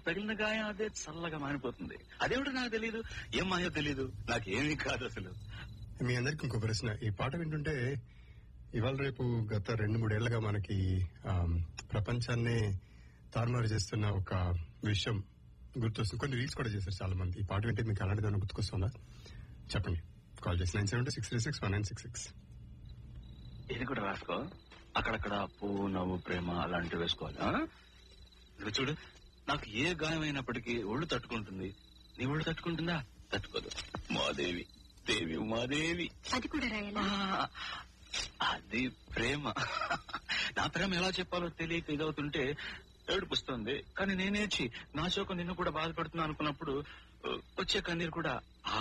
తగిలిన గాయం అదే చల్లగా మారిపోతుంది అదేమిటో నాకు తెలియదు ఏం మాయో తెలియదు నాకేమీ కాదు అసలు మీ అందరికి ఇంకో ప్రశ్న ఈ పాట వింటుంటే ఇవాళ రేపు గత రెండు మూడేళ్లుగా మనకి ఆ, ప్రపంచాన్నే తారుమారు చేస్తున్న ఒక విషయం గుర్తొస్తుంది కొన్ని రీల్స్ కూడా చేశారు చాలా మంది ఈ పాట వింటే మీకు అలాంటిదైనా గుర్తుకొస్తుందా చెప్పండి కాల్ చేసి nine seven six three six one nine six six ఇది కూడా రాసుకో అక్కడక్కడ పువ్వు నవ్వు ప్రేమ అలాంటివి వేసుకోవాలి ఆ? ఇదిగో చూడు నాకు ఏ గాయమైనప్పటికీ ఒళ్ళు తట్టుకుంటుంది నీ ఒళ్ళు తట్టుకుంటుందా తట్టుకోదు మాదేవి దేవి ఉమాదేవి అది కూడా రాయాలా ఆ, అది ప్రేమ నా ప్రేమ ఎలా చెప్పాలో తెలియక ఇదవుతుంటే ఏడుపుస్తుంది కానీ నేనేచి నా శోకం నిన్ను కూడా బాధపడుతున్నా అనుకున్నప్పుడు వచ్చే కన్నీరు కూడా